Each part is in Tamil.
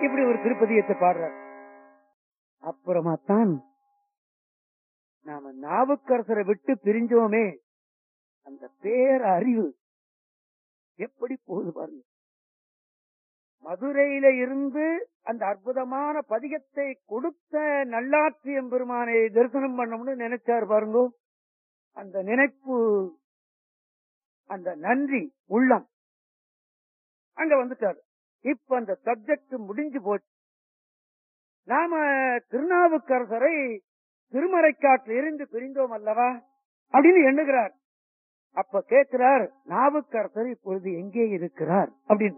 இப்படி ஒரு திருப்பதியத்தை பாடுறார் அப்புறமா தான் நாம நாவுக்கரசரை விட்டு பிரிஞ்சோமே அந்த பேர் அறிவு எப்படி போகுது பாருங்க மதுரையில இருந்து அந்த அற்புதமான பதிகத்தை கொடுத்த நல்லாட்சியம் பெருமானை தரிசனம் பண்ணணும்னு நினைச்சார் பாருங்க அந்த நினைப்பு அந்த நன்றி உள்ளம் அங்க வந்துட்டார் இப்ப அந்த சப்ஜெக்ட் முடிஞ்சு போச்சு நாம திருநாவுக்கரசரை திருமறைக்காற்றில் இருந்து பிரிந்தோம் அல்லவா அப்படின்னு எண்ணுகிறார் அப்ப கேட்கிறார் நாவுக்கரசர் இப்பொழுது எங்கே இருக்கிறார் அப்படின்னு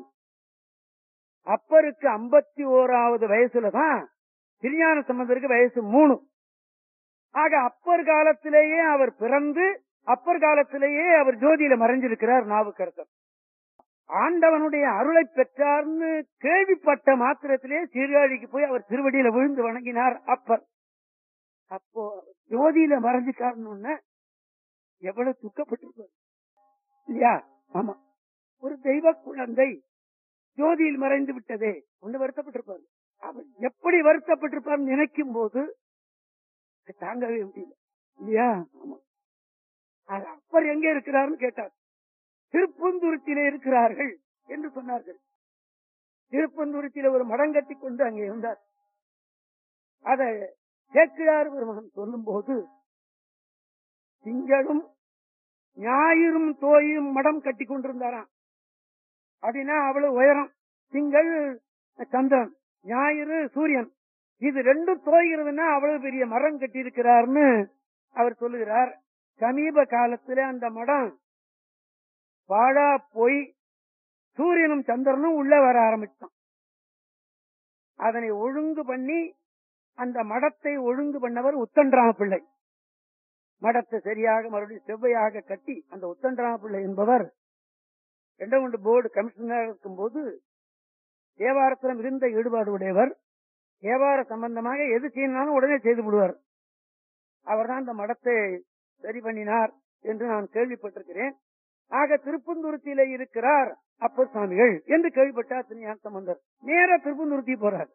அப்பருக்கு ஐம்பத்தி ஓராவது வயசுலதான் திருஞான சம்பந்தருக்கு வயசு மூணு ஆக அப்பர் காலத்திலேயே அவர் பிறந்து அப்பர் காலத்திலேயே அவர் ஜோதியில மறைஞ்சிருக்கிறார் நாவுக்கரசர் ஆண்டவனுடைய அருளை பெற்றார்னு கேள்விப்பட்ட மாத்திரத்திலே சீர்காழிக்கு போய் அவர் திருவடியில விழுந்து வணங்கினார் அப்பர் அப்போ ஜோதியில மறைஞ்சுக்காரன்னு எவ்வளவு துக்கப்பட்டிருப்பார் இல்லையா ஆமா ஒரு தெய்வ குழந்தை ஜோதியில் மறைந்து விட்டதே ஒண்ணு வருத்தப்பட்டிருப்பார் அவர் எப்படி வருத்தப்பட்டிருப்பார் நினைக்கும் போது தாங்கவே முடியல இல்லையா ஆமா அது அப்பர் எங்க இருக்கிறார்னு கேட்டார் திருப்பந்துருத்திலே இருக்கிறார்கள் என்று சொன்னார்கள் திருப்பந்துருத்தில ஒரு மடம் கட்டி கொண்டு அங்கே இருந்தார் அதை சேக்கிழார் பெருமகன் சொல்லும் போது திங்களும் ஞாயிறும் தோயும் மடம் கட்டி கொண்டிருந்தாராம் அப்படின்னா அவ்வளவு உயரம் திங்கள் சந்திரன் ஞாயிறு சூரியன் இது ரெண்டும் தோய்கிறதுன்னா அவ்வளவு பெரிய மரம் கட்டி இருக்கிறார்னு அவர் சொல்லுகிறார் சமீப காலத்துல அந்த மடம் பாழா போய் சூரியனும் சந்திரனும் உள்ள வர ஆரம்பிச்சான் அதனை ஒழுங்கு பண்ணி அந்த மடத்தை ஒழுங்கு பண்ணவர் உத்தன்றாம பிள்ளை மடத்தை சரியாக மறுபடியும் செவ்வையாக கட்டி அந்த உத்தன்றாம பிள்ளை என்பவர் ரெண்டகுண்டு போர்டு கமிஷனராக இருக்கும்போது தேவாரத்திலும் இருந்த ஈடுபாடு உடையவர் தேவார சம்பந்தமாக எது செய்யணும் உடனே செய்து விடுவார் அவர்தான் அந்த மடத்தை சரி பண்ணினார் என்று நான் கேள்விப்பட்டிருக்கிறேன் ஆக திருப்பந்துருத்தியில இருக்கிறார் அப்பர் சுவாமிகள் என்று கேள்விப்பட்டார் திருஞான சம்பந்தர் நேர திருப்பந்துருத்தி போறார்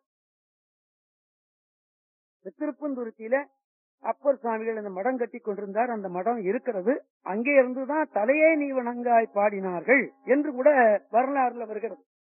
திருப்பந்துருத்தியில அப்பர் சுவாமிகள் அந்த மடம் கட்டி கொண்டிருந்தார் அந்த மடம் இருக்கிறது அங்கே இருந்துதான் தலையே நீ வணங்காய் பாடினார்கள் என்று கூட வரலாறுல வருகிறது